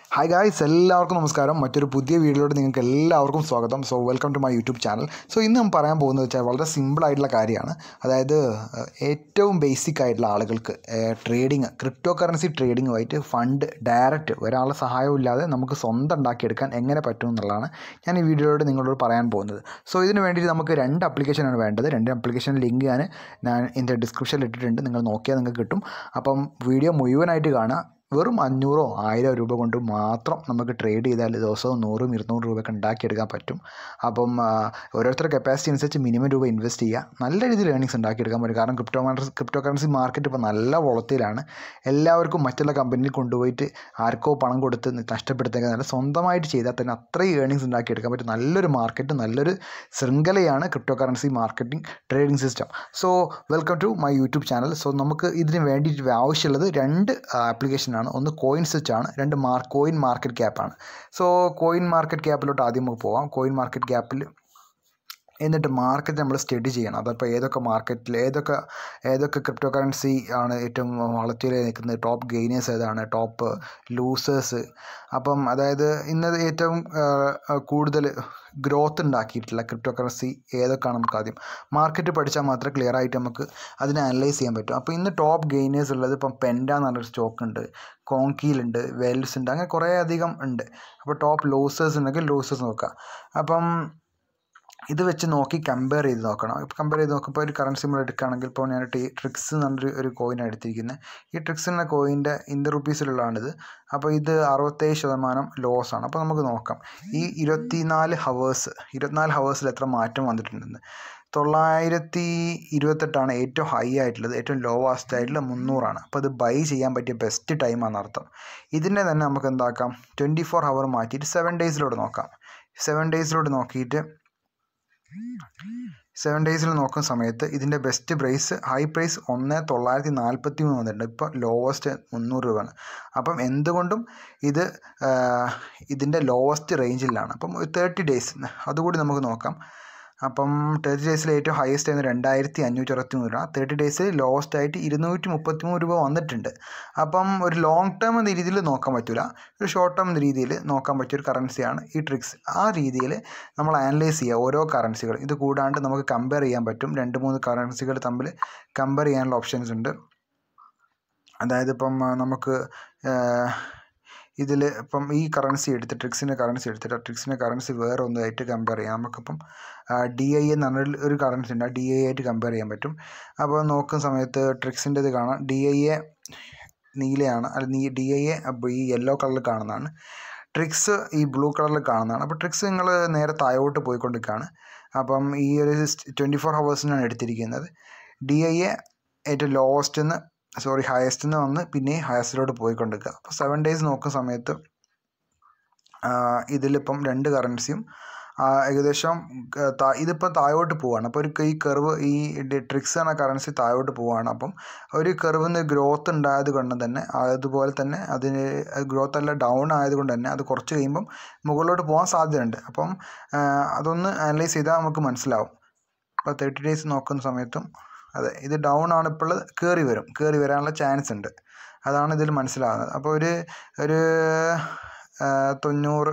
hi guys എല്ലാവർക്കും നമസ്കാരം മറ്റൊരു പുതിയ വീഡിയോയിലോട്ട് നിങ്ങൾക്ക് എല്ലാവർക്കും സ്വാഗതം so welcome to my YouTube channel so ഇന്ന് നമ്മൾ പറയാൻ പോകുന്നത് വെച്ചാൽ വളരെ സിമ്പിൾ ആയിട്ടുള്ള കാര്യമാണ് അതായത് ഏഹ്, ഏറ്റവും ബേസിക് ആയിട്ടുള്ള ആളുകൾക്ക് ട്രേഡിങ് ക്രിപ്റ്റോ കറൻസി ട്രേഡിങ്ങുമായിട്ട് ഫണ്ട് ഡയറക്റ്റ് ഒരാളുടെ സഹായവും ഇല്ലാതെ നമുക്ക് സ്വന്തം ഉണ്ടാക്കിയെടുക്കാൻ എങ്ങനെ പറ്റും എന്നുള്ളതാണ് ഞാൻ ഈ വീഡിയോയിലൂടെ നിങ്ങളോട് പറയാൻ പോകുന്നത് സോ ഇതിന് വേണ്ടിയിട്ട് നമുക്ക് രണ്ട് ആപ്ലിക്കേഷനാണ് വേണ്ടത് രണ്ട് ആപ്ലിക്കേഷൻ ലിങ്ക് ഞാൻ ഞാൻ ഇതിൻ്റെ ഡിസ്ക്രിപ്ഷനിൽ ഇട്ടിട്ടുണ്ട് നിങ്ങൾ നോക്കിയാൽ നിങ്ങൾക്ക് കിട്ടും അപ്പം വീഡിയോ മുഴുവനായിട്ട് കാണുക വെറും അഞ്ഞൂറോ ആയിരം രൂപ കൊണ്ട് മാത്രം നമുക്ക് ട്രേഡ് ചെയ്താൽ ദിവസവും നൂറും ഇരുന്നൂറ് രൂപയൊക്കെ ഉണ്ടാക്കിയെടുക്കാൻ പറ്റും അപ്പം ആ, ഓരോരുത്തരുടെ കപ്പാസിറ്റി അനുസരിച്ച് മിനിമം രൂപ ഇൻവെസ്റ്റ് ചെയ്യുക നല്ല രീതിയിൽ ഏണിങ്സ് ഉണ്ടാക്കിയെടുക്കാൻ പറ്റും കാരണം ക്രിപ്റ്റോ ക്രിപ്റ്റോ കറൻസി മാർക്കറ്റ് ഇപ്പോൾ നല്ല വളത്തിലാണ് എല്ലാവർക്കും മറ്റുള്ള കമ്പനിയിൽ കൊണ്ടുപോയിട്ട് ആർക്കോ പണം കൊടുത്ത് നഷ്ടപ്പെടുത്തേക്കാൻ നല്ല സ്വന്തമായിട്ട് ചെയ്താൽ തന്നെ അത്രയും ഏണിങ്സ് ഉണ്ടാക്കിയെടുക്കാൻ പറ്റും നല്ലൊരു മാർക്കറ്റ് നല്ലൊരു ശൃംഖലയാണ് crypto currency marketing trading system so welcome to my YouTube channel so നമുക്ക് ഇതിന് വേണ്ടിയിട്ട് ആവശ്യമുള്ളത് രണ്ട് ആപ്ലിക്കേഷനാണ് ഒന്ന് കോയിൻ സ്വിച്ച് ആണ് രണ്ട് മാർ കോയിൻ മാർക്കറ്റ് ക്യാപ്പാണ് സോ കോയിൻ മാർക്കറ്റ് ക്യാപ്പിലോട്ട് ആദ്യം നമുക്ക് പോകാം കോയിൻ മാർക്കറ്റ് ക്യാപ്പിൽ എന്നിട്ട് മാർക്കറ്റ് നമ്മൾ സ്റ്റഡി ചെയ്യണം അതപ്പോൾ ഏതൊക്കെ മാർക്കറ്റിൽ ഏതൊക്കെ ഏതൊക്കെ ക്രിപ്റ്റോ കറൻസി ആണ് ഏറ്റവും വളർച്ചയിൽ നിൽക്കുന്നത് ടോപ്പ് ഗെയിനേഴ്സ് ഏതാണ് ടോപ്പ് ലൂസേഴ്സ് അപ്പം അതായത് ഇന്നത് ഏറ്റവും ആ, കൂടുതൽ ഗ്രോത്ത് ഉണ്ടാക്കിയിട്ടുള്ള ക്രിപ്റ്റോ കറൻസി ഏതൊക്കെയാണ് നമുക്ക് ആദ്യം മാർക്കറ്റ് പഠിച്ചാൽ മാത്രമേ ക്ലിയർ ആയിട്ട് നമുക്ക് അതിനെ അനലൈസ് ചെയ്യാൻ പറ്റും അപ്പോൾ ഇന്ന് ടോപ്പ് ഗെയിനേഴ്സ് ഉള്ളത് ഇപ്പം പെൻഡ എന്ന് പറഞ്ഞൊരു സ്റ്റോക്ക് ഉണ്ട് കോങ്കിയിലുണ്ട് വെൽസ് ഉണ്ട് അങ്ങനെ കുറേ അധികം ഉണ്ട് അപ്പോൾ ടോപ്പ് ലോസേഴ്സ് ഉണ്ടെങ്കിൽ ലോസേഴ്സ് നോക്കുക അപ്പം ഇത് വെച്ച് നോക്കി കമ്പയർ ചെയ്ത് നോക്കണം ഇപ്പോൾ കമ്പയർ ചെയ്ത് നോക്കുമ്പോൾ ഒരു കറൻസി നമ്മൾ എടുക്കുകയാണെങ്കിൽ ഇപ്പോൾ ഞാൻ ടി ട്രിക്സ് എന്ന് പറഞ്ഞൊരു ഒരു കോയിനാണ് എടുത്തിരിക്കുന്നത് ഈ ട്രിക്സ് എന്ന കോയിൻ്റെ ഇന്ത്യൻ റുപ്പീസിലുള്ളതാണിത് അപ്പോൾ ഇത് അറുപത്തേഴ് ശതമാനം ലോസ് ആണ് അപ്പോൾ നമുക്ക് നോക്കാം ഈ ഇരുപത്തിനാല് ഹവേഴ്സ് ഇരുപത്തിനാല് ഹവേഴ്സിൽ എത്ര മാറ്റം വന്നിട്ടുണ്ടെന്ന് തൊള്ളായിരത്തി ഇരുപത്തെട്ടാണ് ഏറ്റവും ഹൈ ആയിട്ടുള്ളത് ഏറ്റവും ലോവസ്റ്റ് ആയിട്ടുള്ള മുന്നൂറാണ് അപ്പോൾ അത് ബൈ ചെയ്യാൻ പറ്റിയ ബെസ്റ്റ് ടൈമാണ് അർത്ഥം ഇതിനെ തന്നെ നമുക്ക് എന്താക്കാം ട്വൻറ്റി ഫോർ ഹവർ മാറ്റിയിട്ട് സെവൻ ഡേയ്സിലോട്ട് നോക്കാം സെവൻ ഡേയ്സിലോട്ട് നോക്കിയിട്ട് സെവൻ ഡേയ്സിൽ നോക്കുന്ന സമയത്ത് ഇതിൻ്റെ ബെസ്റ്റ് പ്രൈസ് ഹൈ പ്രൈസ് ഒന്ന് തൊള്ളായിരത്തി നാൽപ്പത്തി മൂന്ന് വന്നിട്ടുണ്ട് ഇപ്പോൾ ലോവസ്റ്റ് മുന്നൂറ് രൂപയാണ് അപ്പം എന്തുകൊണ്ടും ഇത് ആ, ഇതിൻ്റെ ലോവസ്റ്റ് റേഞ്ചിലാണ് അപ്പം ഒരു തേർട്ടി ഡേയ്സ് അതുകൂടി നമുക്ക് നോക്കാം അപ്പം തേർട്ടി ഡേയ്സിൽ ഏറ്റവും ഹയസ്റ്റ് ആയിരുന്നു രണ്ടായിരത്തി അഞ്ഞൂറ്റി അറുപത്തി മൂന്ന് രൂപ തേർട്ടി ഡേയ്സിൽ ലോവസ്റ്റ് ആയിട്ട് ഇരുന്നൂറ്റി മുപ്പത്തി മൂന്ന് രൂപ വന്നിട്ടുണ്ട് അപ്പം ഒരു ലോങ് ടേം എന്ന രീതിയിൽ നോക്കാൻ പറ്റില്ല ഒരു ഷോർട്ട് ടേം എന്ന രീതിയിൽ നോക്കാൻ പറ്റിയൊരു കറൻസിയാണ് ഈ ട്രിക്സ് ആ രീതിയിൽ നമ്മൾ അനലൈസ് ചെയ്യുക ഓരോ കറൻസികൾ ഇത് കൂടാണ്ട് നമുക്ക് കമ്പയർ ചെയ്യാൻ പറ്റും രണ്ട് മൂന്ന് കറൻസികൾ തമ്മിൽ കമ്പയർ ചെയ്യാനുള്ള ഓപ്ഷൻസ് ഉണ്ട് അതായത് ഇപ്പം ആ, നമുക്ക് ഇതിൽ ഇപ്പം ഈ കറൻസി എടുത്ത് ട്രിക്സിൻ്റെ കറൻസി എടുത്തിട്ട് ട്രിക്സിൻ്റെ കറൻസി വേറെ ഒന്നുമായിട്ട് കമ്പയർ ചെയ്യാം നമുക്കിപ്പം ഡി ഐ എന്ന് പറഞ്ഞൊരു ഒരു കറൻസി ഉണ്ട് ആ ഡി ഐ ആയിട്ട് കമ്പയർ ചെയ്യാൻ പറ്റും അപ്പോൾ നോക്കുന്ന സമയത്ത് ട്രിക്സിൻ്റെ ഇത് കാണാം ഡി ഐ എ നീലയാണ് അല്ല നീ ഡി ഐ എ ഈ യെല്ലോ കളറിൽ കാണുന്നതാണ് ട്രിക്സ് ഈ ബ്ലൂ കളറിൽ കാണുന്നതാണ് അപ്പോൾ ട്രിക്സ് നിങ്ങൾ നേരെ താഴോട്ട് പോയിക്കൊണ്ടിരിക്കുകയാണ് അപ്പം ഈ ഒരു ട്വൻറ്റി ഫോർ ഹവേഴ്സിനാണ് എടുത്തിരിക്കുന്നത് ഡി ഐ എ ഏറ്റവും ലോവസ്റ്റ് നിന്ന് സോറി ഹയസ്റ്റ് നിന്ന് വന്ന് പിന്നെ ഹയസ്റ്റിലോട്ട് പോയിക്കൊണ്ടിരിക്കുക അപ്പോൾ സെവൻ ഡേയ്സ് നോക്കുന്ന സമയത്ത് ആ, ഇതിലിപ്പം രണ്ട് കറൻസിയും ആ, ഏകദേശം ആ, താ- ഇതിപ്പോൾ താഴോട്ട് പോവാണ് അപ്പോൾ ഒരു ഈ കർവ് ഈ ട്രിക്സ് എന്ന കറൻസി താഴോട്ട് പോവാണ് അപ്പം ഒരു കർവിന്ന് ഗ്രോത്ത് ഉണ്ടായത് കൊണ്ട് തന്നെ അതുപോലെ തന്നെ അതിന് ഗ്രോത്ത് അല്ല ഡൗൺ ആയതുകൊണ്ട് തന്നെ അത് കുറച്ച് കഴിയുമ്പം മുകളിലോട്ട് പോകാൻ സാധ്യതയുണ്ട് അപ്പം ആ, അതൊന്ന് അനലൈസ് ചെയ്താൽ നമുക്ക് മനസ്സിലാവും അപ്പോൾ തേർട്ടി ഡേയ്സ് നോക്കുന്ന സമയത്തും അതെ ഇത് ഡൗൺ ആണ് ഇപ്പോൾ കയറി വരും കയറി വരാനുള്ള ചാൻസ് ഉണ്ട് അതാണ് ഇതിൽ മനസ്സിലാകുന്നത് അപ്പോൾ ഒരു ഒരു ആ, തൊണ്ണൂറ്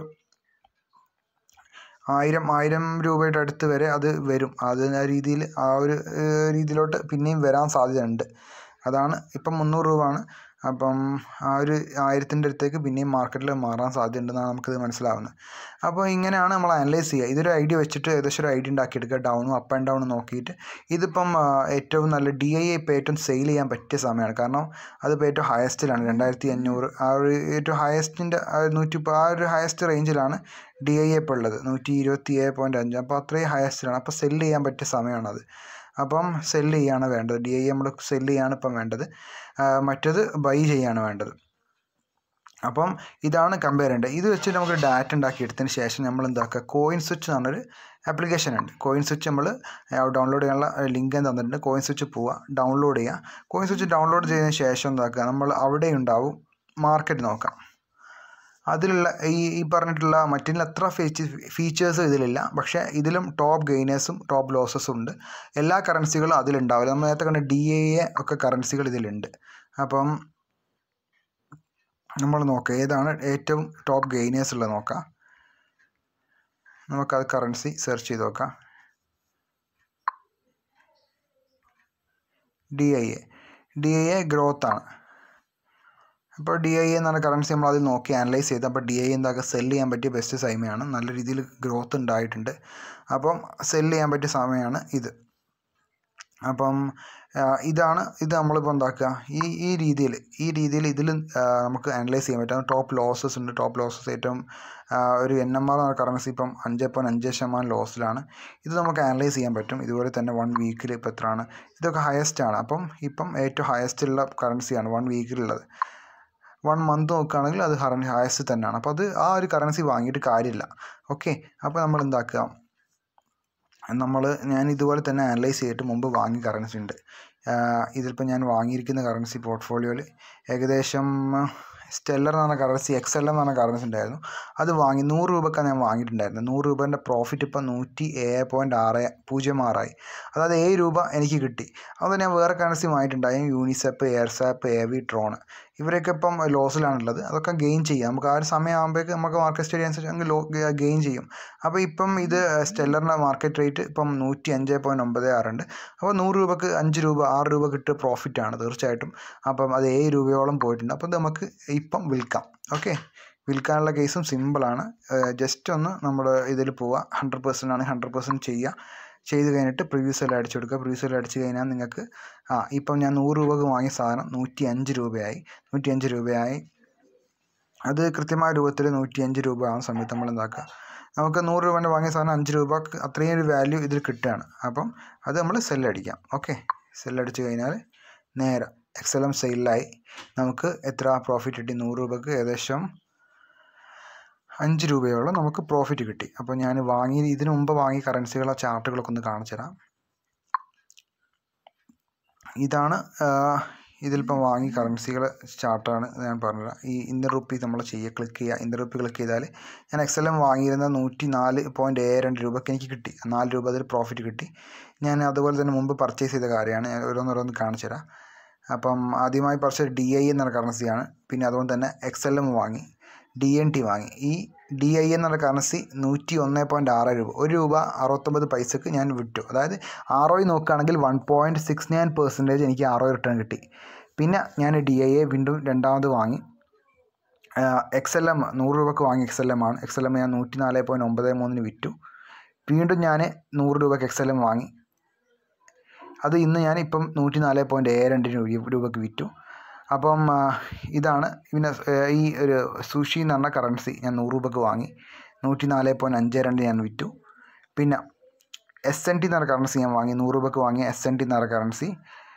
ആയിരം ആയിരം രൂപയുടെ അടുത്ത് വരെ അത് വരും അത് ആ രീതിയിൽ ആ ഒരു ഏഹ്, രീതിയിലോട്ട് പിന്നെയും വരാൻ സാധ്യതയുണ്ട് അതാണ് ഇപ്പം മുന്നൂറ് രൂപ ആണ് അപ്പം ആ ഒരു ആയിരത്തിൻ്റെ അടുത്തേക്ക് പിന്നെയും മാർക്കറ്റിൽ മാറാൻ സാധ്യതയുണ്ടെന്നാണ് നമുക്കിത് മനസ്സിലാവുന്നത് അപ്പോൾ ഇങ്ങനെയാണ് നമ്മൾ അനലൈസ് ചെയ്യുക ഇതൊരു ഐഡിയ വെച്ചിട്ട് ഏകദേശം ഒരു ഐഡിയ ഉണ്ടാക്കിയെടുക്കുക ഡൗണും അപ്പ് ആൻഡ് ഡൗണും നോക്കിയിട്ട് ഇതിപ്പം ആ, ഏറ്റവും നല്ല ഡി ഐ ഇപ്പോൾ ഏറ്റവും സെയിൽ ചെയ്യാൻ പറ്റിയ സമയമാണ് കാരണം അതിപ്പോൾ ഏറ്റവും ഹയസ്റ്റിലാണ് രണ്ടായിരത്തി അഞ്ഞൂറ് ആ ഒരു ഏറ്റവും ഹയസ്റ്റിൻ്റെ നൂറ്റി ആ ഒരു ഹയസ്റ്റ് റേഞ്ചിലാണ് ഡി ഐ ഇപ്പോൾ ഉള്ളത് നൂറ്റി ഇരുപത്തി ഏഴ് പോയിൻറ്റ് അഞ്ച് അപ്പോൾ അത്രയും ഹയസ്റ്റിലാണ് അപ്പോൾ സെല്ല് ചെയ്യാൻ പറ്റിയ സമയമാണത് അപ്പം സെല്ല് ചെയ്യാണ് വേണ്ടത് ഡി ഐ നമ്മൾ സെല്ല് ചെയ്യാണ് ഇപ്പം വേണ്ടത് ആ, മറ്റേത് ബൈ ചെയ്യാണ് വേണ്ടത് അപ്പം ഇതാണ് കമ്പയർ ചെയ്യേണ്ടത് ഇത് വെച്ചിട്ട് നമുക്ക് ഡാറ്റ ഉണ്ടാക്കി എടുത്തതിന് ശേഷം നമ്മൾ എന്താക്കുക കോയിൻ സ്വിച്ച് എന്ന് പറഞ്ഞൊരു ആപ്ലിക്കേഷൻ ഉണ്ട് കോയിൻ സ്വിച്ച് നമ്മൾ ഡൗൺലോഡ് ചെയ്യാനുള്ള ലിങ്ക് തന്നിട്ടുണ്ട് കോയിൻ സ്വിച്ച് പോവുക ഡൗൺലോഡ് ചെയ്യുക കോയിൻ സ്വിച്ച് ഡൗൺലോഡ് ചെയ്തതിന് ശേഷം എന്താക്കുക നമ്മൾ അവിടെ ഉണ്ടാവും മാർക്കറ്റ് നോക്കാം അതിലുള്ള ഈ ഈ പറഞ്ഞിട്ടുള്ള മറ്റുള്ള എത്ര ഫീച്ച ഫീച്ചേഴ്സ് ഇതിലില്ല പക്ഷേ ഇതിലും ടോപ്പ് ഗെയിനേഴ്സും ടോപ്പ് ലോസസും ഉണ്ട് എല്ലാ കറൻസികളും അതിലുണ്ടാവില്ല നമ്മൾ നേരത്തെ കണ്ട ഡി എ എ ഒക്കെ കറൻസികൾ ഇതിലുണ്ട് അപ്പം നമ്മൾ നോക്കാം ഏതാണ് ഏറ്റവും ടോപ്പ് ഗെയിനേഴ്സ് ഉള്ളത് നോക്കാം നമുക്കത് കറൻസി സെർച്ച് ചെയ്ത് നോക്കാം D I A D I A growth ആണ് അപ്പോൾ ഡി ഐ എന്ന് പറഞ്ഞ കറൻസി നമ്മൾ അതിൽ നോക്കി അനലൈസ് ചെയ്ത് അപ്പോൾ ഡി ഐ എന്താക്കുക സെല് ചെയ്യാൻ പറ്റിയ ബെസ്റ്റ് സമയമാണ് നല്ല രീതിയിൽ ഗ്രോത്ത് ഉണ്ടായിട്ടുണ്ട് അപ്പം സെല് ചെയ്യാൻ പറ്റിയ സമയമാണ് ഇത് അപ്പം ആ, ഇതാണ് ഇത് നമ്മളിപ്പോൾ എന്താക്കുക ഈ ഈ രീതിയിൽ ഈ രീതിയിൽ ഇതിൽ നമുക്ക് അനലൈസ് ചെയ്യാൻ പറ്റും ടോപ്പ് ലോസസ് ഉണ്ട് ടോപ്പ് ലോസസ് ഏറ്റവും ആ, ഒരു എൻ എം ആർ കറൻസി ഇപ്പം അഞ്ച് പോയിൻറ്റ് അഞ്ച് ശതമാനം ലോസിലാണ് ഇത് നമുക്ക് അനലൈസ് ചെയ്യാൻ പറ്റും ഇതുപോലെ തന്നെ വൺ വീക്കിൽ ഇപ്പോൾ എത്രയാണ് ഇതൊക്കെ ഹയസ്റ്റ് ആണ് അപ്പം ഇപ്പം ഏറ്റവും ഹയസ്റ്റ് ഉള്ള കറൻസിയാണ് വൺ വീക്കിലുള്ളത് വൺ മന്ത് നോക്കുകയാണെങ്കിൽ അത് കറൻസി ഹയസ്റ്റ് തന്നെയാണ് അപ്പോൾ അത് ആ ഒരു കറൻസി വാങ്ങിയിട്ട് കാര്യമില്ല ഓക്കെ അപ്പോൾ നമ്മൾ എന്താക്കുക നമ്മൾ ഞാൻ ഇതുപോലെ തന്നെ അനലൈസ് ചെയ്തിട്ട് മുമ്പ് വാങ്ങിയ കറൻസി ഉണ്ട് ഇതിലിപ്പോൾ ഞാൻ വാങ്ങിയിരിക്കുന്ന കറൻസി പോർട്ട്ഫോളിയോയിൽ ഏകദേശം സ്റ്റെല്ലർ എന്ന് പറഞ്ഞ കറൻസി എക്സ് എൽ എന്ന് പറഞ്ഞ കറൻസി ഉണ്ടായിരുന്നു അത് വാങ്ങി നൂറ് രൂപക്കാണ് ഞാൻ വാങ്ങിയിട്ടുണ്ടായിരുന്നത് നൂറ് രൂപേൻ്റെ പ്രോഫിറ്റ് ഇപ്പം നൂറ്റി ഏഴ് പോയിൻറ്റ് ആറ് പൂജ്യം ആറായി അതായത് ഏഴ് രൂപ എനിക്ക് കിട്ടി അത് ഞാൻ വേറെ കറൻസി വാങ്ങിയിട്ടുണ്ടായി യൂണിസെപ്പ് എയർസാപ്പ് എ വി ട്രോൺ ഇവരൊക്കെ ഇപ്പം ലോസിലാണുള്ളത് അതൊക്കെ ഗെയിൻ ചെയ്യാം നമുക്ക് ആ ഒരു സമയമാകുമ്പോഴേക്ക് നമുക്ക് മാർക്കറ്റ് സ്റ്റഡി അനുസരിച്ച് അങ്ങ് ലോ ഗെയിൻ ചെയ്യും അപ്പോൾ ഇപ്പം ഇത് സ്റ്റെല്ലറിൻ്റെ മാർക്കറ്റ് റേറ്റ് ഇപ്പം നൂറ്റി അഞ്ച് പോയിൻറ്റ് ഒമ്പത് ആറുണ്ട് അപ്പോൾ നൂറ് രൂപക്ക് അഞ്ച് രൂപ ആറ് രൂപ കിട്ടിയ പ്രോഫിറ്റാണ് തീർച്ചയായിട്ടും അപ്പം അത് ഏഴ് രൂപയോളം പോയിട്ടുണ്ട് അപ്പം ഇത് നമുക്ക് ഇപ്പം വിൽക്കാം ഓക്കെ വിൽക്കാനുള്ള കേസും സിമ്പിളാണ് ജസ്റ്റ് ഒന്ന് നമ്മുടെ ഇതിൽ പോവുക ഹൺഡ്രഡ് പെർസെൻ്റ് ആണ് ഹൺഡ്രഡ് പെർസെൻറ്റ് ചെയ്യുക ചെയ്ത് കഴിഞ്ഞിട്ട് പ്രിവ്യൂസ് എല്ലാം അടിച്ചു കൊടുക്കുക പ്രിവ്യൂസ് എല്ലാം അടിച്ച് കഴിഞ്ഞാൽ നിങ്ങൾക്ക് ആ ഇപ്പം ഞാൻ നൂറ് രൂപക്ക് വാങ്ങിയ സാധനം നൂറ്റി അഞ്ച് രൂപയായി നൂറ്റി അഞ്ച് രൂപയായി അത് കൃത്യമായ രൂപത്തിൽ നൂറ്റി അഞ്ച് രൂപ ആവുന്ന സമയത്ത് നമ്മൾ എന്താക്കുക നമുക്ക് നൂറ് രൂപേൻ്റെ വാങ്ങിയ സാധനം അഞ്ച് രൂപക്ക് അത്രയും ഒരു വാല്യൂ ഇതിൽ കിട്ടുകയാണ് അപ്പം അത് നമ്മൾ സെല്ലടിക്കാം ഓക്കെ സെല്ലടിച്ച് കഴിഞ്ഞാൽ നേരെ എക്സലം സെയിലായി നമുക്ക് എത്ര പ്രോഫിറ്റ് കിട്ടി നൂറ് രൂപക്ക് ഏകദേശം അഞ്ച് രൂപയോളം നമുക്ക് പ്രോഫിറ്റ് കിട്ടി അപ്പോൾ ഞാൻ വാങ്ങി ഇതിനു മുമ്പ് വാങ്ങിയ കറൻസികളെ ചാർട്ടുകളൊക്കെ ഒന്ന് കാണിച്ചു തരാം ഇതാണ് ഇതിലിപ്പം വാങ്ങിയ കറൻസികൾ ചാർട്ടാണ് ഞാൻ പറഞ്ഞത് ഈ ഇന്ത്യൻ റുപ്പി നമ്മൾ ചെയ്യുക ക്ലിക്ക് ചെയ്യുക ഇന്ത്യൻ റുപ്പി ക്ലിക്ക് ചെയ്താൽ ഞാൻ എക്സലം വാങ്ങിയിരുന്ന നൂറ്റി നാല് പോയിൻറ്റ് ഏഴ് രണ്ട് രൂപയ്ക്ക് എനിക്ക് കിട്ടി നാല് രൂപ അതിൽ പ്രോഫിറ്റ് കിട്ടി ഞാൻ അതുപോലെ തന്നെ മുമ്പ് പർച്ചേസ് ചെയ്ത കാര്യമാണ് ഞാൻ ഓരോന്നോരോന്ന് കാണിച്ചു തരാം അപ്പം ആദ്യമായി പർച്ചേസ് ഡി ഐ എന്ന കറൻസിയാണ് പിന്നെ അതുകൊണ്ട് തന്നെ എക്സ് എൽ എം വാങ്ങി ഡി എൻ ടി വാങ്ങി ഈ ഡി ഐ എന്നുള്ള കറൻസി നൂറ്റി ഒന്ന് പോയിൻറ്റ് ആറ് രൂപ ഒരു രൂപ അറുപത്തൊമ്പത് പൈസക്ക് ഞാൻ വിറ്റു അതായത് ആർ ഒ നോക്കുകയാണെങ്കിൽ one point six nine percentage എനിക്ക് ആർ ഒ റിട്ടേൺ കിട്ടി പിന്നെ ഞാൻ ഡി ഐ എ വീണ്ടും രണ്ടാമത് വാങ്ങി എക്സ് എൽ എം നൂറ് രൂപക്ക് വാങ്ങി എക്സ് എൽ എം ആണ് എക്സ് എൽ എം ഞാൻ നൂറ്റി നാല് പോയിൻറ്റ് ഒമ്പത് മൂന്നിന് വിറ്റു വീണ്ടും ഞാൻ നൂറ് രൂപക്ക് എക്സ് എൽ എം വാങ്ങി അത് ഇന്ന് ഞാൻ ഇപ്പം നൂറ്റി നാല് പോയിൻറ്റ് ഏഴ് രണ്ടിന് രൂപക്ക് വിറ്റു അപ്പം ആ, ഇതാണ് പിന്നെ ആ, ഈ ഒരു സുഷി എന്ന് പറഞ്ഞ കറൻസി ഞാൻ നൂറ് രൂപക്ക് വാങ്ങി നൂറ്റി നാല് പോയിൻറ്റ് അഞ്ച് രണ്ട് ഞാൻ വിറ്റു പിന്നെ എസ് എൻ ടി എന്ന് പറഞ്ഞ കറൻസി ഞാൻ വാങ്ങി നൂറ് രൂപക്ക് വാങ്ങിയ എസ് എൻ ടി എന്ന് പറഞ്ഞ കറൻസി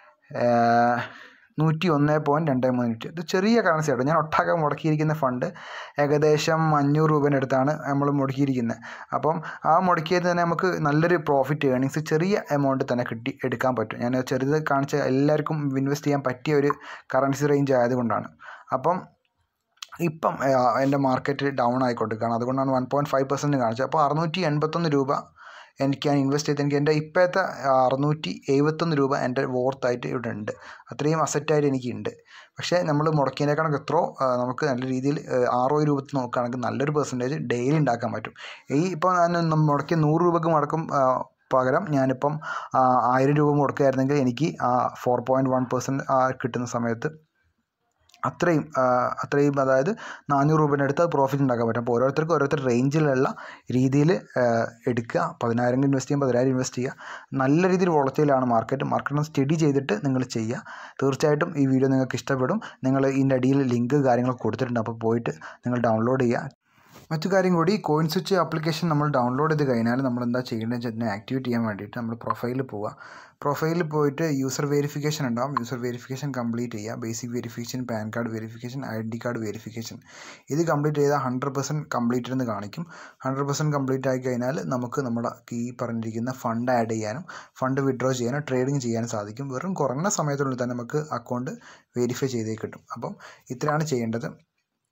നൂറ്റി ഒന്ന് പോയിൻറ്റ് രണ്ട് മൂന്ന് വിറ്റു ഇത് ചെറിയ കറൻസി ആട്ടോ ഞാൻ ഒട്ടാകെ മുടക്കിയിരിക്കുന്ന ഫണ്ട് ഏകദേശം അഞ്ഞൂറ് രൂപേൻ്റെ അടുത്താണ് നമ്മൾ മുടക്കിയിരിക്കുന്നത് അപ്പം ആ മുടക്കിയത് തന്നെ നമുക്ക് നല്ലൊരു പ്രോഫിറ്റ് ഏണിങ്സ് ചെറിയ എമൗണ്ട് തന്നെ കിട്ടി എടുക്കാൻ പറ്റും ഞാൻ ചെറുത് കാണിച്ച എല്ലാവർക്കും ഇൻവെസ്റ്റ് ചെയ്യാൻ പറ്റിയ ഒരു കറൻസി റേഞ്ച് ആയതുകൊണ്ടാണ് അപ്പം ഇപ്പം ആ, എൻ്റെ മാർക്കറ്റ് ഡൗൺ ആയിക്കൊണ്ടിരിക്കുകയാണ് അതുകൊണ്ടാണ് വൺ പോയിൻറ്റ് ഫൈവ് പെർസെൻറ്റ് കാണിച്ചത് അപ്പോൾ അറുന്നൂറ്റി എൺപത്തൊന്ന് രൂപ എനിക്ക് ഞാൻ ഇൻവെസ്റ്റ് ചെയ്ത് എനിക്ക് എൻ്റെ ഇപ്പോഴത്തെ അറുന്നൂറ്റി എഴുപത്തൊന്ന് രൂപ എൻ്റെ വർത്തായിട്ട് ഇവിടെ ഉണ്ട് അത്രയും അസറ്റായിട്ട് എനിക്കുണ്ട് പക്ഷേ നമ്മൾ മുടക്കിയതിനേക്കാളൊക്കെ എത്രയോ ആ, നമുക്ക് നല്ല രീതിയിൽ ആറോ രൂപത്തിൽ നോക്കുകയാണെങ്കിൽ നല്ലൊരു പെർസെൻറ്റേജ് ഡെയിലി ഉണ്ടാക്കാൻ പറ്റും ഈ ഇപ്പോൾ ഞാൻ മുടക്കിയ നൂറ് രൂപക്ക് മുടക്കും ആ, പകരം ഞാനിപ്പം ആ, ആയിരം രൂപ മുടക്കുകയായിരുന്നെങ്കിൽ എനിക്ക് ഫോർ പോയിൻറ്റ് വൺ പെർസെൻറ്റ് കിട്ടുന്ന സമയത്ത് അത്രയും ആ, അത്രയും അതായത് നാനൂറ് രൂപേൻ്റെ അടുത്ത് പ്രോഫിറ്റ് ഉണ്ടാക്കാൻ പറ്റും അപ്പോൾ ഓരോരുത്തർക്കും ഓരോരുത്തർ റേഞ്ചിലുള്ള രീതിയിൽ എടുക്കുക പതിനായിരം ഇൻവെസ്റ്റ് ചെയ്യുമ്പോൾ പതിനായിരം ഇൻവെസ്റ്റ് ചെയ്യുക നല്ല രീതിയിൽ വോളറ്റൈലാണ് മാർക്കറ്റ് മാർക്കറ്റ് സ്റ്റഡി ചെയ്തിട്ട് നിങ്ങൾ ചെയ്യുക തീർച്ചയായിട്ടും ഈ വീഡിയോ നിങ്ങൾക്ക് ഇഷ്ടപ്പെടും നിങ്ങൾ ഇതിൻ്റെ അടിയിൽ ലിങ്ക് കാര്യങ്ങളൊക്കെ കൊടുത്തിട്ടുണ്ട് അപ്പോൾ പോയിട്ട് നിങ്ങൾ ഡൗൺലോഡ് ചെയ്യുക മറ്റു കാര്യം കൂടി കോയിൻ സ്വിച്ച് ആപ്ലിക്കേഷൻ നമ്മൾ ഡൗൺലോഡ് ചെയ്ത് കഴിഞ്ഞാൽ നമ്മൾ എന്താ ചെയ്യേണ്ടത് വെച്ചാൽ അതിനെ ആക്ടിവേറ്റ് ചെയ്യാൻ വേണ്ടിയിട്ട് നമ്മൾ പ്രൊഫൈലിൽ പോവുക പ്രൊഫൈലിൽ പോയിട്ട് യൂസർ വെരിഫിക്കേഷൻ ഉണ്ടാവും യൂസർ വെരിഫിക്കേഷൻ കംപ്ലീറ്റ് ചെയ്യുക basic verification PAN card verification I D card verification ഇത് കംപ്ലീറ്റ് ചെയ്താൽ ഹൺഡ്രഡ് പെർസെൻറ്റ് കംപ്ലീറ്റ് എന്ന് കാണിക്കും ഹൺഡ്രഡ് പെർസെൻറ്റ് കംപ്ലീറ്റ് ആയി കഴിഞ്ഞാൽ നമുക്ക് നമ്മുടെ ഈ പറഞ്ഞിരിക്കുന്ന ഫണ്ട് ആഡ് ചെയ്യാനും ഫണ്ട് വിഡ്രോ ചെയ്യാനും ട്രേഡിങ് ചെയ്യാനും സാധിക്കും വെറും കുറഞ്ഞ സമയത്തിനുള്ളിൽ തന്നെ നമുക്ക് അക്കൗണ്ട് വെരിഫൈ ചെയ്തേ കിട്ടും അപ്പം ഇത്രയാണ് ചെയ്യേണ്ടത്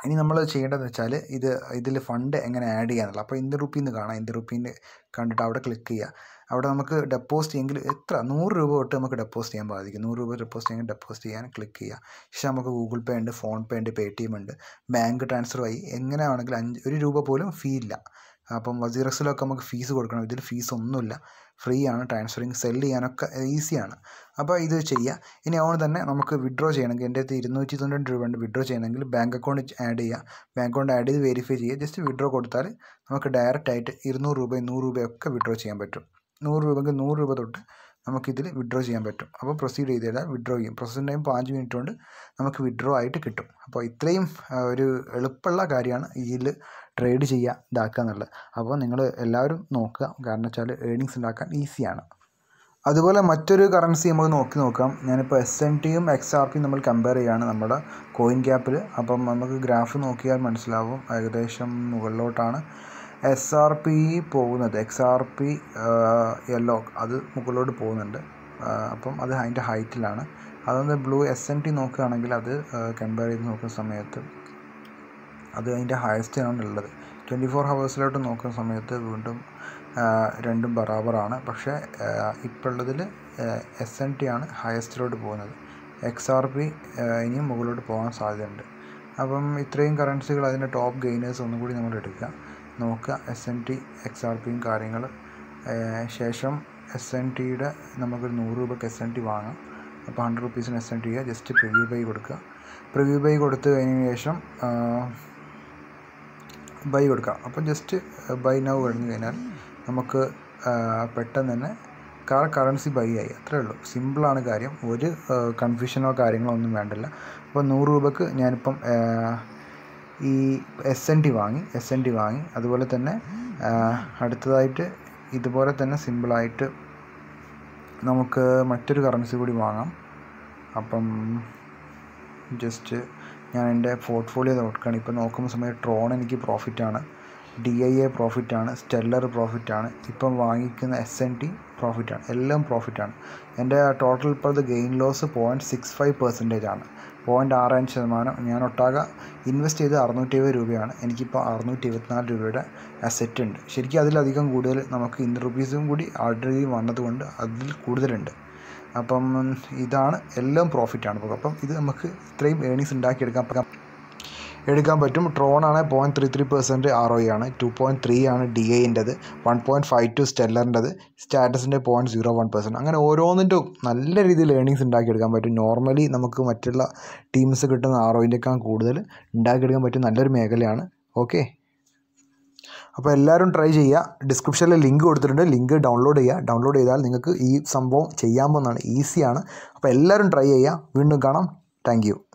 ഇനി നമ്മൾ ചെയ്യേണ്ടതെന്ന് വെച്ചാൽ ഇത് ഇതിൽ ഫണ്ട് എങ്ങനെ ആഡ് ചെയ്യാന്നുള്ളത് അപ്പോൾ ഇന്ത്യൻ റുപ്പീന്ന് കാണാം ഇന്ത്യൻ റുപ്പീന്ന് കണ്ടിട്ട് അവിടെ ക്ലിക്ക് ചെയ്യുക അവിടെ നമുക്ക് ഡെപ്പോസിറ്റ് ചെയ്യെങ്കിൽ എത്ര നൂറ് രൂപ തൊട്ട് നമുക്ക് ഡെപ്പോസിറ്റ് ചെയ്യാൻ സാധിക്കും നൂറ് രൂപ ഡെപ്പോസിറ്റ് ചെയ്യാൻ ഡെപ്പോസിറ്റ് ചെയ്യാൻ ക്ലിക്ക് ചെയ്യുക ശേഷം നമുക്ക് ഗൂഗിൾ പേ ഉണ്ട് ഫോൺ പേ ഉണ്ട് പേ ടി എം ഉണ്ട് ബാങ്ക് ട്രാൻസ്ഫർ വഴി എങ്ങനെയാണെങ്കിലും അഞ്ച് ഒരു രൂപ പോലും ഫീ ഇല്ല അപ്പം വസീറക്സിലൊക്കെ നമുക്ക് ഫീസ് കൊടുക്കണം ഇതിൽ ഫീസ് ഒന്നുമില്ല ഫ്രീ ആണ് ട്രാൻസ്ഫറിങ് സെല് ചെയ്യാനൊക്കെ ഈസിയാണ് അപ്പോൾ ഇത് ചെയ്യുക ഇനി അതുകൊണ്ട് തന്നെ നമുക്ക് വിഡ്രോ ചെയ്യണമെങ്കിൽ എൻ്റെ അടുത്ത് ഇരുന്നൂറ്റി തൊണ്ണൂറ് രൂപ ഉണ്ട് വിഡ്രോ ചെയ്യണമെങ്കിൽ ബാങ്ക് അക്കൗണ്ട് ആഡ് ചെയ്യുക ബാങ്ക് അക്കൗണ്ട് ആഡ് ചെയ്ത് വെരിഫൈ ചെയ്യുക ജസ്റ്റ് വിഡ്രോ കൊടുത്താൽ നമുക്ക് ഡയറക്റ്റ് ആയിട്ട് ഇരുന്നൂറ് രൂപയും നൂറ് രൂപയൊക്കെ വിഡ്രോ ചെയ്യാൻ പറ്റും നൂറ് രൂപയ്ക്ക് നൂറ് രൂപ തൊട്ട് നമുക്കിതിൽ വിഡ്രോ ചെയ്യാൻ പറ്റും അപ്പോൾ പ്രൊസീഡ് ചെയ്ത് കഴിഞ്ഞാൽ വിഡ്രോ ചെയ്യും പ്രോസസ്സിംഗ് ടൈം പാഞ്ച് മിനിറ്റ് കൊണ്ട് നമുക്ക് വിഡ്രോ ആയിട്ട് കിട്ടും അപ്പോൾ ഇത്രയും ഒരു എളുപ്പമുള്ള കാര്യമാണ് ഇതിൽ ട്രേഡ് ചെയ്യുക ഇതാക്കുക എന്നുള്ളത് അപ്പോൾ നിങ്ങൾ എല്ലാവരും നോക്കുക കാരണം വെച്ചാൽ ഏണിങ്സ് ഉണ്ടാക്കാൻ ഈസിയാണ് അതുപോലെ മറ്റൊരു കറൻസി നമുക്ക് നോക്കി നോക്കാം ഞാനിപ്പോൾ എസ് എൻ ടിയും എക്സ് ആർ പിയും നമ്മൾ കമ്പയർ ചെയ്യുകയാണ് നമ്മുടെ കോയിൻ ക്യാപ്പിൽ അപ്പം നമുക്ക് ഗ്രാഫ് നോക്കിയാൽ മനസ്സിലാവും ഏകദേശം മുകളിലോട്ടാണ് എസ് ആർ പി പോകുന്നത് എക്സ് ആർ പി യെല്ലോ അത് മുകളിലോട്ട് പോകുന്നുണ്ട് അപ്പം അത് അതിൻ്റെ ഹൈറ്റിലാണ് അതുകൊണ്ട് ബ്ലൂ എസ് എൻ ടി നോക്കുകയാണെങ്കിൽ അത് കമ്പയർ ചെയ്ത് നോക്കുന്ന സമയത്ത് അത് അതിൻ്റെ ഹയസ്റ്റിലാണ് ഉള്ളത് ട്വൻറ്റി ഫോർ ഹവേഴ്സിലോട്ട് നോക്കുന്ന സമയത്ത് വീണ്ടും രണ്ടും ബറാബറാണ് പക്ഷേ ഇപ്പോൾ ഉള്ളതിൽ എസ് എൻ ടി ആണ് ഹയസ്റ്റിലോട്ട് പോകുന്നത് എക്സ് ആർ പി ഇനിയും മുകളിലോട്ട് പോകാൻ സാധ്യതയുണ്ട് അപ്പം ഇത്രയും കറൻസികൾ അതിൻ്റെ ടോപ്പ് ഗെയിനേഴ്സ് ഒന്നും കൂടി നമ്മൾ എടുക്കുക നോക്കുക S N T X R പിയും കാര്യങ്ങൾ ശേഷം എസ് എൻ ടിയുടെ നമുക്കൊരു നൂറ് രൂപയ്ക്ക് എസ് എൻ ടി വാങ്ങാം അപ്പോൾ ഹൺഡ്രഡ് റുപ്പീസിന് എസ് എൻ ടി ചെയ്യുക ജസ്റ്റ് പ്രിവ്യൂ ബൈ കൊടുക്കുക പ്രിവ്യൂ ബൈ കൊടുത്തു കഴിഞ്ഞതിന് ശേഷം ബൈ കൊടുക്കുക അപ്പോൾ ജസ്റ്റ് ബൈ നൗ കഴിഞ്ഞ് കഴിഞ്ഞാൽ നമുക്ക് പെട്ടെന്ന് തന്നെ കാർ കറൻസി ബൈ ആയി അത്രേ ഉള്ളൂ സിമ്പിളാണ് കാര്യം ഒരു കൺഫ്യൂഷനോ കാര്യങ്ങളോ ഒന്നും വേണ്ടില്ല അപ്പോൾ നൂറ് രൂപക്ക് ഞാനിപ്പം ഈ എസ് എൻ ടി വാങ്ങി എസ് എൻ ടി വാങ്ങി അതുപോലെ തന്നെ അടുത്തതായിട്ട് ഇതുപോലെ തന്നെ സിമ്പിളായിട്ട് നമുക്ക് മറ്റൊരു കറൻസി കൂടി വാങ്ങാം അപ്പം ജസ്റ്റ് ഞാൻ എൻ്റെ പോർട്ട്ഫോളിയോ നോക്കുകയാണ് ഇപ്പോൾ നോക്കുന്ന സമയത്ത് ട്രോൺ എനിക്ക് പ്രോഫിറ്റാണ് ഡി ഐ എ പ്രോഫിറ്റാണ് സ്റ്റെല്ലർ പ്രോഫിറ്റാണ് ഇപ്പം വാങ്ങിക്കുന്ന എസ് എൻ ടി പ്രോഫിറ്റാണ് എല്ലാം പ്രോഫിറ്റാണ് എൻ്റെ ടോട്ടൽ ഇപ്പോഴത്തെ gain loss point six five percentage ആണ് പോയിൻറ്റ് ആറ് അഞ്ച് ശതമാനം ഞാൻ ഒട്ടാകെ ഇൻവെസ്റ്റ് ചെയ്ത് അറുന്നൂറ്റി എഴുപത് രൂപയാണ് എനിക്കിപ്പോൾ അറുന്നൂറ്റി എഴുപത്തിനാല് രൂപയുടെ അസെറ്റ് ഉണ്ട് ശരിക്കും അതിലധികം കൂടുതൽ നമുക്ക് ഇന്ത്യൻ റുപ്പീസും കൂടി ഓൾറെഡി വന്നതുകൊണ്ട് അതിൽ കൂടുതലുണ്ട് അപ്പം ഇതാണ് എല്ലാം പ്രോഫിറ്റാണ് ഇപ്പോൾ അപ്പം ഇത് നമുക്ക് ഇത്രയും ഏണിങ്സ് ഉണ്ടാക്കിയെടുക്കാൻ എടുക്കാൻ പറ്റും ട്രോൺ ആണ് point three three percent R O ആണ് ടു പോയിൻറ്റ് ത്രീ ആണ് ഡി ഐൻ്റെത് വൺ പോയിൻറ്റ് ഫൈവ് ടു സ്റ്റെല്ലറിൻ്റെത് സ്റ്റാറ്റസിൻ്റെ പോയിൻറ്റ് സീറോ വൺ പെർസെൻറ്റ് അങ്ങനെ ഓരോന്നിൻ്റെ നല്ല രീതിയിൽ ഏണിങ്സ് ഉണ്ടാക്കിയെടുക്കാൻ പറ്റും നോർമലി നമുക്ക് മറ്റുള്ള ടീംസ് കിട്ടുന്ന ആർ ഒയിൻ്റെക്കാൾ കൂടുതൽ ഉണ്ടാക്കിയെടുക്കാൻ പറ്റിയ നല്ലൊരു മേഖലയാണ് ഓക്കെ അപ്പോൾ എല്ലാവരും ട്രൈ ചെയ്യുക ഡിസ്ക്രിപ്ഷനിൽ ലിങ്ക് കൊടുത്തിട്ടുണ്ട് ലിങ്ക് ഡൗൺലോഡ് ചെയ്യുക ഡൗൺലോഡ് ചെയ്താൽ നിങ്ങൾക്ക് ഈ സംഭവം ചെയ്യാൻ പോകുന്നതാണ് ഈസിയാണ് അപ്പോൾ എല്ലാവരും ട്രൈ ചെയ്യുക വീണ്ടും കാണാം താങ്ക്